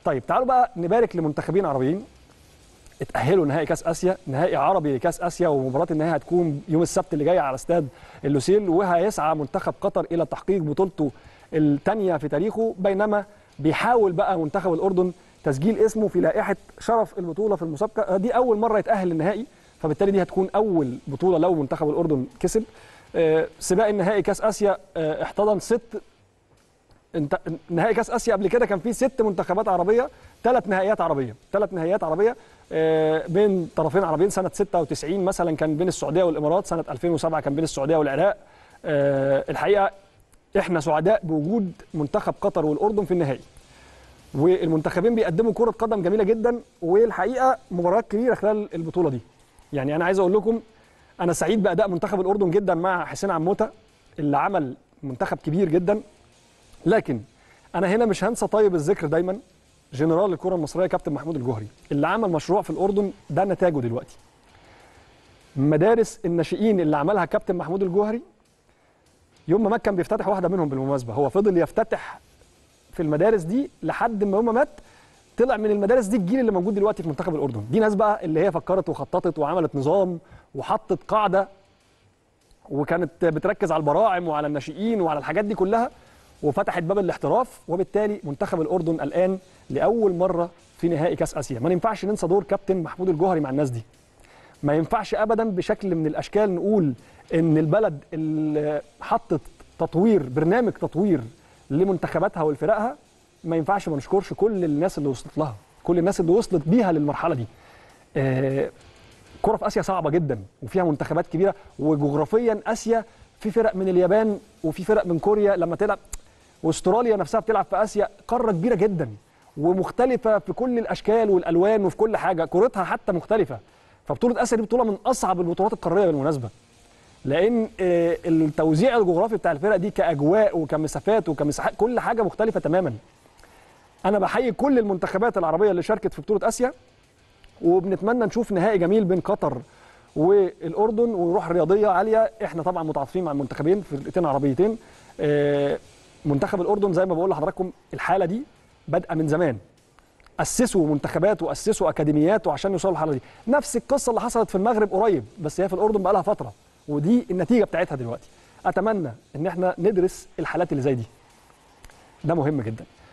طيب تعالوا بقى نبارك لمنتخبين عربيين اتأهلوا نهائي كاس اسيا نهائي عربي لكاس اسيا ومباراه النهائي هتكون يوم السبت اللي جاي على استاد اللوسيل وهيسعى منتخب قطر الى تحقيق بطولته الثانيه في تاريخه بينما بيحاول بقى منتخب الاردن تسجيل اسمه في لائحه شرف البطوله في المسابقه دي اول مره يتاهل للنهائي فبالتالي دي هتكون اول بطوله لو منتخب الاردن كسب آه، سباق النهائي كاس اسيا آه، احتضن ست انت نهائي كاس اسيا قبل كده كان فيه ست منتخبات عربيه ثلاث نهائيات عربيه ثلاث نهائيات عربيه آه، بين طرفين عربيين سنه 96 مثلا كان بين السعوديه والامارات سنه 2007 كان بين السعوديه والعراق آه، الحقيقه احنا سعداء بوجود منتخب قطر والاردن في النهائي والمنتخبين بيقدموا كره قدم جميله جدا والحقيقه مباريات كبيره خلال البطوله دي يعني انا عايز اقول لكم انا سعيد باداء منتخب الاردن جدا مع حسين عموته اللي عمل منتخب كبير جدا لكن انا هنا مش هنسى طيب الذكر دايما جنرال الكره المصريه كابتن محمود الجوهري اللي عمل مشروع في الاردن ده نتاجه دلوقتي مدارس الناشئين اللي عملها كابتن محمود الجوهري يوم ما مات كان بيفتتح واحده منهم بالمناسبه هو فضل يفتتح في المدارس دي لحد ما يوم ما مات طلع من المدارس دي الجيل اللي موجود دلوقتي في منتخب الاردن دي ناس بقى اللي هي فكرت وخططت وعملت نظام وحطت قاعده وكانت بتركز على البراعم وعلى الناشئين وعلى الحاجات دي كلها وفتحت باب الاحتراف وبالتالي منتخب الاردن الان لاول مره في نهائي كاس اسيا ما ينفعش ننسى دور كابتن محمود الجوهري مع الناس دي ما ينفعش ابدا بشكل من الاشكال نقول ان البلد اللي حطت تطوير برنامج تطوير لمنتخباتها ولفرقها ما ينفعش ما نشكرش كل الناس اللي وصلت لها كل الناس اللي وصلت بيها للمرحله دي آه، كرة في اسيا صعبه جدا وفيها منتخبات كبيره وجغرافيا اسيا في فرق من اليابان وفي فرق من كوريا لما تلعب واستراليا نفسها بتلعب في اسيا قاره كبيره جدا ومختلفه في كل الاشكال والالوان وفي كل حاجه كورتها حتى مختلفه فبطوله اسيا دي بطوله من اصعب البطولات القاريه بالمناسبه لان آه، التوزيع الجغرافي بتاع الفرق دي كاجواء وكمسافات وكمساحات كل حاجه مختلفه تماما انا بحيي كل المنتخبات العربيه اللي شاركت في بطوله اسيا وبنتمنى نشوف نهائي جميل بين قطر والاردن وروح رياضيه عاليه احنا طبعا متعاطفين مع المنتخبين في فرقتين عربيتين آه، منتخب الاردن زي ما بقول لحضراتكم الحاله دي بادئه من زمان اسسوا منتخبات واسسوا اكاديميات وعشان يوصلوا للحاله دي نفس القصه اللي حصلت في المغرب قريب بس هي في الاردن بقى لها فتره ودي النتيجه بتاعتها دلوقتي اتمنى ان احنا ندرس الحالات اللي زي دي ده مهم جدا